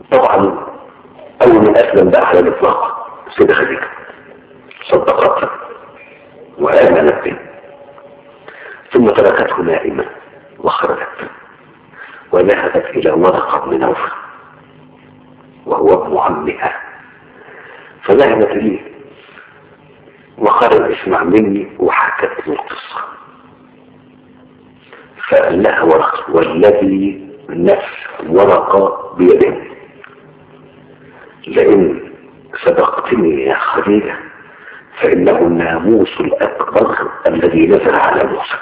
طبعا اول من اسلم بقى على الاطلاق سيدة خديجة صدقتها وامنت به ثم تركته نائما وخرجت وذهبت الى ورقة بن نوفل وهو ابن عمها فذهبت لي وقالت اسمع مني وحكت له القصة فقال لها ورقة والذي نفس ورقة بيده لئن صدقتني يا خديجة فإنه الناموس الأكبر الذي نزل على موسى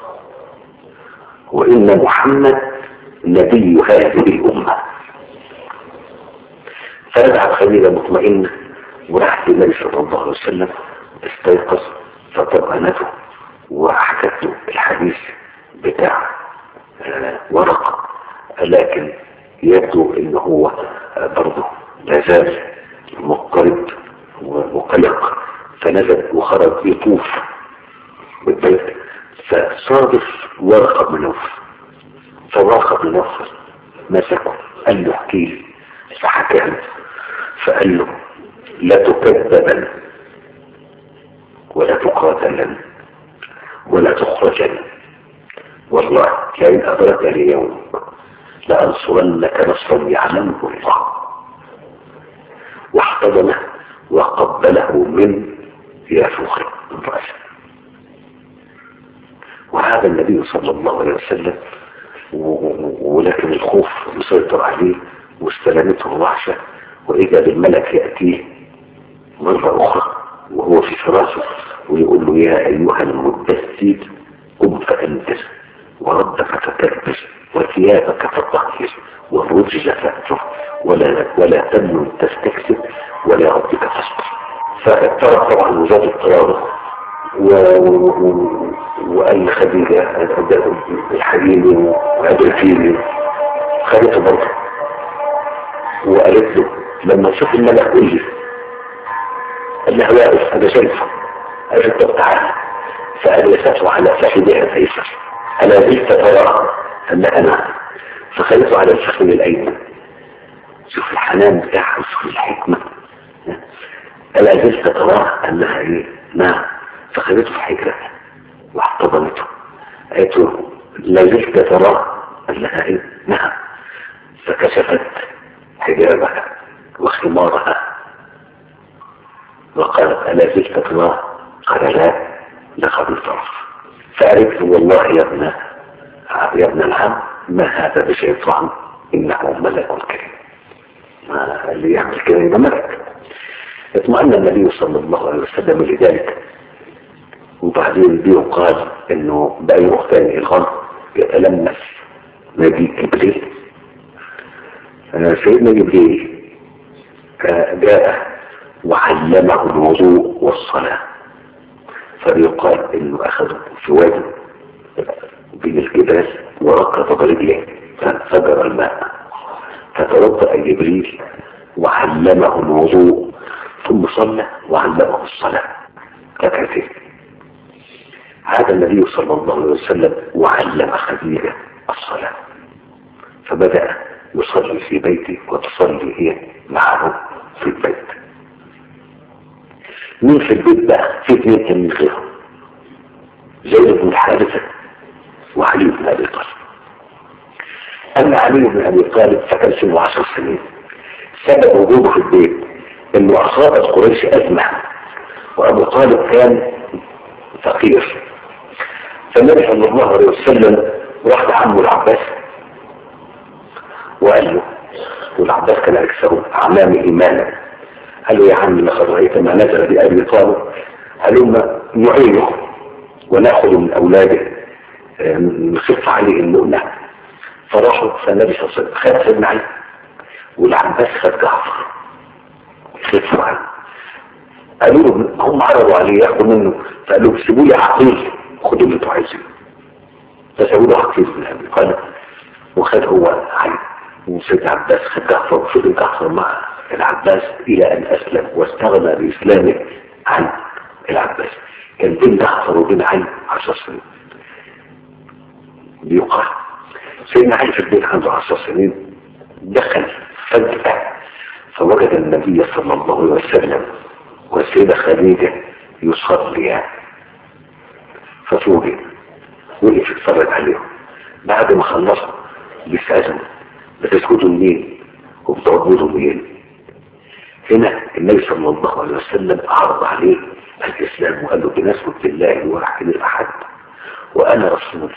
وإن محمد نبي هذه الأمة فرجعت خديجة مطمئنة وراحت للنبي صلى الله عليه وسلم استيقظ فطمأنته وحكت له الحديث بتاع آه ورقة لكن يبدو ان هو آه برضه لازال مضطرب ومقلق فنزل وخرج يطوف بالبيت فصادف ورقة بن نوفل فورقة بن نوفل مسكه قال له احكي لي فحكى له فقال له لا تكذبن ولا تقاتلن ولا تخرجن والله لئن أدركني يوم لأنصرنك نصرا يعلمه الله واحتضنه وقبله من يافوخ رأسه وهذا النبي صلى الله عليه وسلم ولكن الخوف مسيطر عليه واستلمته الوحشة وإذا بالملك يأتيه مرة أخرى وهو في فراشه ويقول له يا أيها المدثر قم فأنذر وربك فكبر وثيابك فطهر والرجل فأجر ولا ولا تمنن تستكثر ولا ربك فاصبر فاضطر طبعا وزاد اضطراره وقال خديجة الحليم وأدركيني خدته برضه وقالت له لما تشوف الملك قول لي قال لها واقف انا شايفه قالت له تعالى فأجلسته على فخذها الايسر الا زلت ترى انها نعم فخلته على الفخذ الايمن شوف الحنان بتاعها وشوف الحكمه الا زلت ترى انها ايه نعم فخذته في حجرها واحتضنته قالت له لا زلت ترى قال لها ايه نعم فكشفت حجابها وخمارها وقالت ألا زلت تراه قال لا لقد الطرف فقالت له والله يا ابن يا ابن العم ما هذا بشيطان إنه ملك كريم ما اللي يعمل كده يبقى ملك اطمأن النبي صلى الله عليه وسلم لذلك وبعدين بيقال انه بقى يروح تاني الغرب يتلمس نبي جبريل سيدنا جبريل جاء وعلمه الوضوء والصلاة فبيقال انه اخذه في وادي بين الجبال وركض برجله فانفجر الماء فتوضأ جبريل وعلمه الوضوء ثم صلى وعلمه الصلاة ركعتين هذا النبي صلى الله عليه وسلم وعلم خديجة الصلاة فبدأ يصلي في بيته وتصلي هي معه في البيت مين في البيت بقى في اثنين تانيين غيره زيد بن حارثة وعلي بن ابي طالب اما علي بن ابي طالب فكان سنه عشر سنين سبب وجوده في البيت انه اصابت قريش ازمه وابو طالب كان فقير فالنبي صلى الله عليه وسلم راح لعمه العباس وقال له والعباس كان اكثر اعلام ايمانا قال له يا عم لقد رايت ما نزل بابي طالب هلما نعينه وناخذ من اولاده نخف عليه المؤنه فراحوا فالنبي صلى الله عليه وسلم خد سيدنا علي والعباس خد جعفر خفوا عنه قالوا له هم عرضوا عليه ياخدوا منه فقالوا له سيبوا لي عقيل خدوا اللي انتوا عايزينه فسابوا له عقيل بن ابي طالب وخد هو علي وسيد عباس خد جعفر وفضل جعفر مع العباس الى ان اسلم واستغنى باسلامه عن العباس كان بين جعفر وبين علي عشر سنين بيقال سيدنا علي في البيت عنده عشر سنين دخل فجأة فوجد النبي صلى الله عليه وسلم والسيدة خديجة يصليان ففوجئ وقف يتفرج عليهم بعد ما خلصوا بيسألهم بتسجدوا لمين وبتعبدوا مين هنا النبي صلى الله عليه وسلم عرض عليه الإسلام وقال له بنسبة لله الواحد الأحد وأنا رسول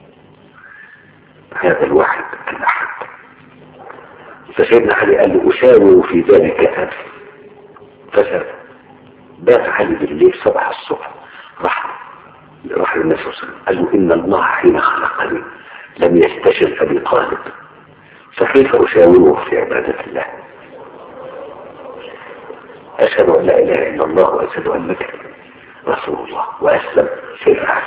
هذا الواحد الأحد فسيدنا علي قال له أشاور في ذلك أبي فسأل بات علي بالليل صبح الصبح راح راح للنبي صلى الله عليه وسلم قال له إن الله حين خلقني لم يستشر أبي طالب فكيف أشاوره في عبادة الله أشهد أن لا إله إلا الله وأشهد أنك رسول الله وأسلم في العالم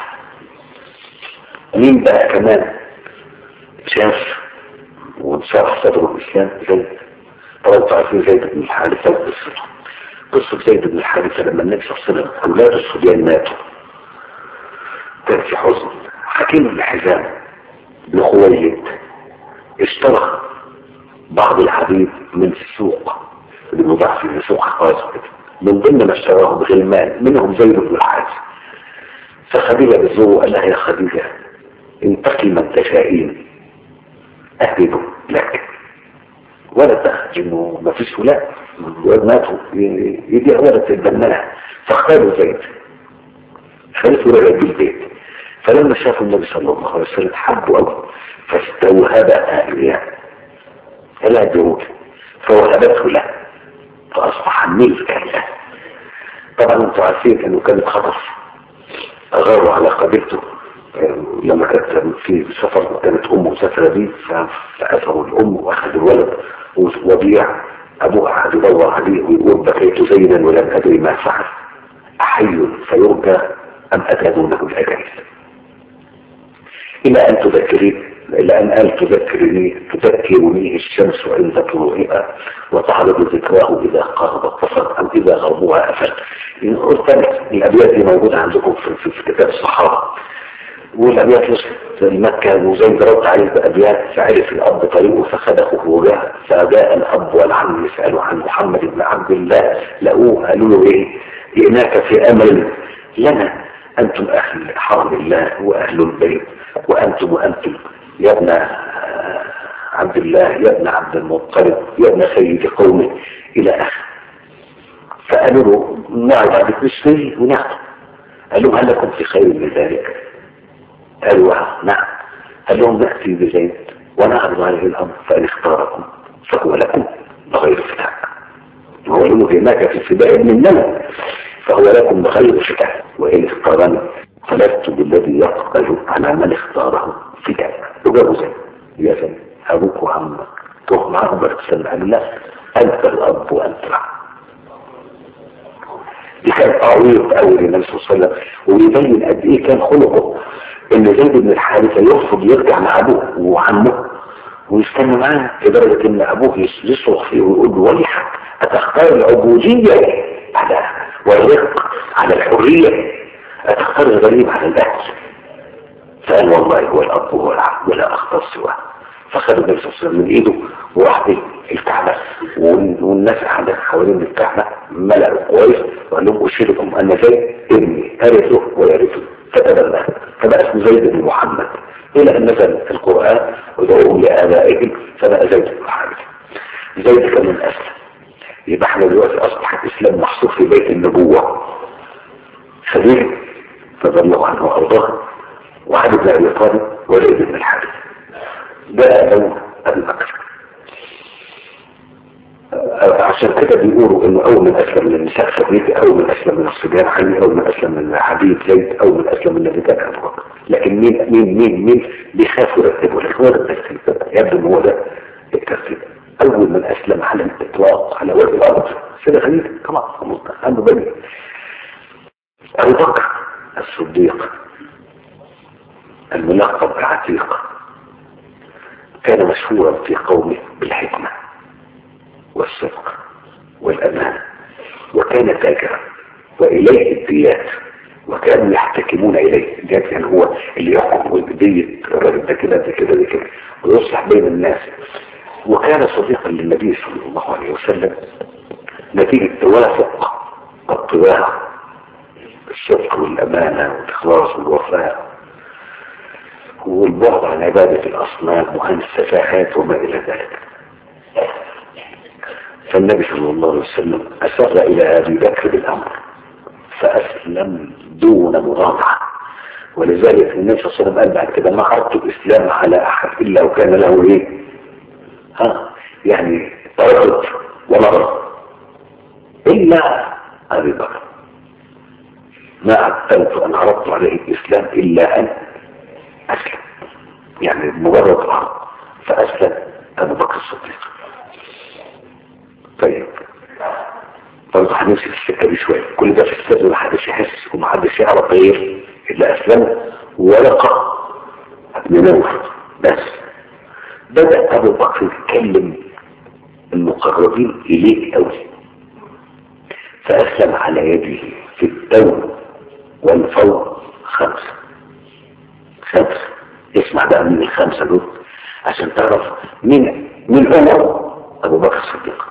مين بقى كمان شاف وانشرح صدره الإسلام زيد طبعا انتوا عارفين زيد بن الحارثة وقصته قصة زيد بن الحارثة لما النبي صلى الله عليه وسلم أولاد الصبيان ماتوا كان في حزن حكيم الحزام بن خويلد اشترى بعض الحديد من السوق اللي بيضاع في سوق خاص من ضمن ما اشتراه بغلمان منهم زيد بن الحارث فخديجة بتزوره قال لها يا خديجة انتقي من تشائين أهده لك ولا تخرج انه ما فيش ولا ماتوا يدي ولد البناء فاختاروا زيد خلته رجع بالبيت فلما شافوا النبي صلى الله عليه وسلم حبوا قوي فاستوهب آلية لا جنود فوهبته له فأصبح ملكا له طبعا انتوا عارفين انه كان خطف اغاروا على قبيلته لما كانت في سفر كانت امه مسافره بيه فاثروا الام واخذ الولد وضيع ابوه قعد يدور عليه ويقول بكيت زينا ولم ادري ما فعل احي فيرجى ام اتى دونه الاجل الى ان تذكري الى ان قال تذكرني تذكرني الشمس عند طلوعها وتعرض ذكراه اذا قرب اتصل او اذا غربها افل ان قلت الابيات دي موجوده عندكم في, في, في كتاب الصحابه والابيات وصلت مكة وزيد رد عليه بابيات فعرف الاب طريقه فخدخه وجاء فجاء الاب والعم يسالوا عن محمد بن عبد الله لقوه قالوا له ايه جئناك في امل لنا انتم اهل حرم الله واهل البيت وانتم وانتم يا ابن عبد الله يا ابن عبد المطلب يا ابن سيد قومه الى اخره فقالوا له نعم عليك نشتري ونعم قال لهم هل لكم في خير من ذلك قالوا نعم قال لهم نأتي بزيد ونعرض عليه الأمر فإن اختاركم فهو لكم بغير فتاة وهو له هناك في الفداء مننا فهو لكم بغير فتاة وإن اختارني فلست بالذي يقبل على من اختاره فتاة يجابوا زيد يا زيد أبوك وعمك تروح معاهم بارك قال لا أنت الأب وأنت العم دي كان تعويض قوي للنبي صلى الله عليه وسلم ويبين قد ايه كان خلقه ان زيد بن الحارثه يرفض يرجع مع ابوه وعمه ويستنى معاه لدرجه ان ابوه يصرخ فيه ويقول له ويحك اتختار العبوديه على والرق على الحريه اتختار الغريب على الاهل فقال والله هو الاب وهو العم ولا اختار سواه فخد النبي صلى الله عليه وسلم من ايده وراح به الكعبة والناس قاعدة حوالين الكعبة ملأوا كويس وقال لهم أشهدكم أن زيد ابني أرثه ويرثه فتبناه فبقى اسمه زيد بن محمد إلى أن نزل القرآن ودعوهم لآبائهم فبقى زيد بن محمد زيد كان من أسلم يبقى احنا دلوقتي أصبح الإسلام محصور في بيت النبوة خليل رضي الله عنه وأرضاه وعلي بن أبي طالب وزيد بن الحارث ده أول أبي بكر عشان كده بيقولوا انه اول من اسلم من النساء خديجه اول من اسلم من الصبيان علي اول من اسلم من حبيب زيد اول من اسلم من الرجال ابو بكر لكن مين مين مين مين بيخافوا يرتبوا لك هو ده الترتيب يبدو ان هو ده الترتيب اول من اسلم على الاطلاق على وجه الارض سيدة خديجه طبعا عنده بني ابو بكر الصديق الملقب بعتيق كان مشهورا في قومه بالحكمه والصدق والأمانة وكان تاجرا وإليه الديات وكانوا يحتكمون إليه الديات يعني هو اللي يحكم دية الراجل ده كده ده كده ده كده ويصلح بين الناس وكان صديقا للنبي صلى الله عليه وسلم نتيجة توافق الطباع الصدق والأمانة والإخلاص والوفاء والبعد عن عبادة الأصنام وعن السفاهات وما إلى ذلك فالنبي صلى الله عليه وسلم أسر إلى أبي بكر بالأمر فأسلم دون مراجعة ولذلك النبي صلى الله عليه وسلم قال بعد كده ما عرضت الإسلام على أحد إلا وكان له إيه ها يعني تردد ونظر إلا أبي بكر ما عدتنت أن عرضت عليه الإسلام إلا أن أسلم يعني مجرد العرض فأسلم أبو بكر الصديق طيب برضه هنمشي في السكة دي شوية كل ده في السر محدش يحس ومحدش يعرف غير إلا أسلم ورقة ابن نوف بس بدأ أبو بكر يتكلم المقربين إليه أوي فأسلم على يده في الدور والفور خمسة خمسة اسمع بقى من الخمسة دول عشان تعرف مين مين هو أبو بكر الصديق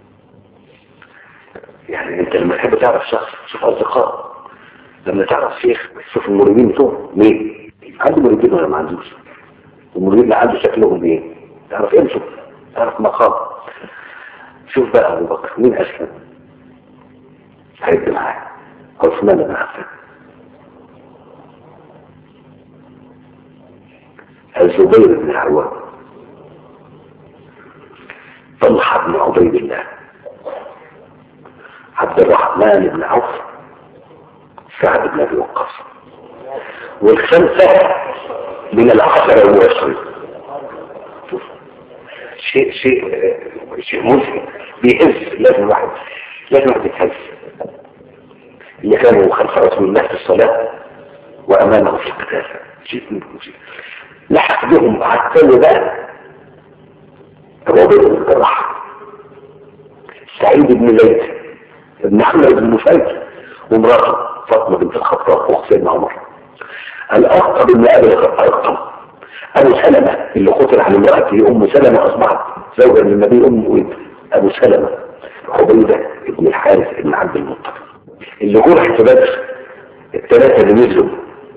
يعني انت لما تحب تعرف شخص تشوف اصدقاء لما تعرف شيخ تشوف المريدين بتوعه مين عنده مريدين ولا ما عندوش المريدين اللي عنده شكلهم ايه تعرف امشوا تعرف مقام شوف بقى ابو بكر مين اسلم هيبقى معاه عثمان بن عفان الزبير بن عوام طلحه بن عبيد الله عبد الرحمن بن عوف سعد بن ابي وقاص والخمسه من العشره المبشرين شيء شيء شيء مزعج بيهز لازم واحد لازم واحد يتهز اللي كانوا خلف رسول الله في الصلاه وامامه في القتال شيء مزعج لحق بهم عتلوا بقى رابط بن الجراح سعيد بن ليث ابن احمد بن نفيل ومراته فاطمه بنت الخطاب واخت سيدنا عمر الارقم بن ابي الارقم ابو سلمه اللي قتل عن امراته ام سلمه اصبحت زوجا للنبي ام ويد ابو سلمه عبيده بن الحارث بن عبد المطلب اللي جرح في بدر الثلاثه اللي نزلوا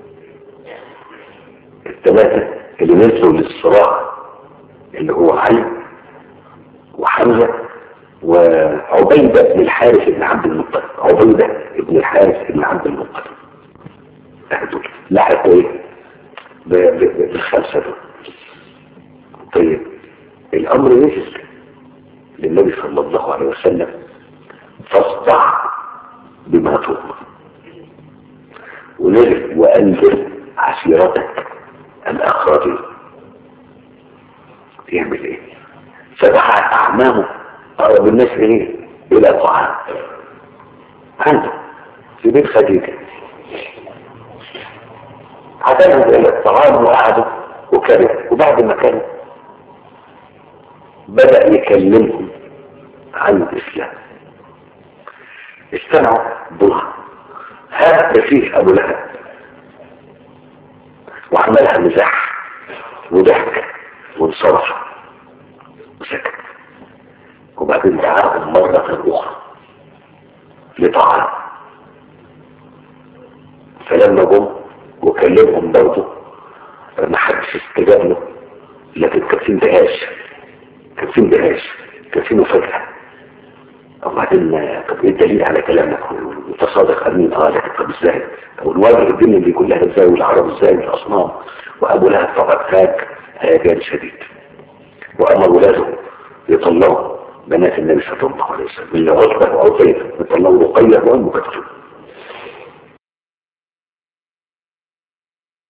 الثلاثه اللي نزلوا للصراع اللي هو علي وحمزه وعبيدة بن الحارث بن عبد المطلب عبيدة بن الحارث بن عبد المطلب دول لحقوا ايه بالخمسة دول طيب الامر نزل للنبي صلى الله عليه وسلم فاصدع بما تؤمر ونزل وانذر عشيرتك الاقربين يعمل ايه فدعا اعمامه أقرب الناس إليه إلى طعام عنده في بيت خديجة عدلهم إلى الطعام وقعدوا وكلوا وبعد ما كانوا بدأ يكلمهم عن الإسلام استمعوا ضحى هذا فيه أبو لهب وعملها مزاح وضحك وانصرف وسكت وبعدين دعاهم مرة أخرى لطعام فلما جم وكلمهم برضه ما حدش استجاب له لكن كان في اندهاش كان في اندهاش كان في مفاجأة وبعدين طب ايه الدليل على كلامك وتصادق امين اه لكن طب ازاي طب الواجب الدنيا دي كلها ازاي والعرب ازاي والاصنام وابو لهب طبعا هاج هيجان شديد وامر ولاده يطلعوا بنات النبي صلى الله عليه وسلم اللي عتبة وعتيبة يطلعوا رقية وام كتب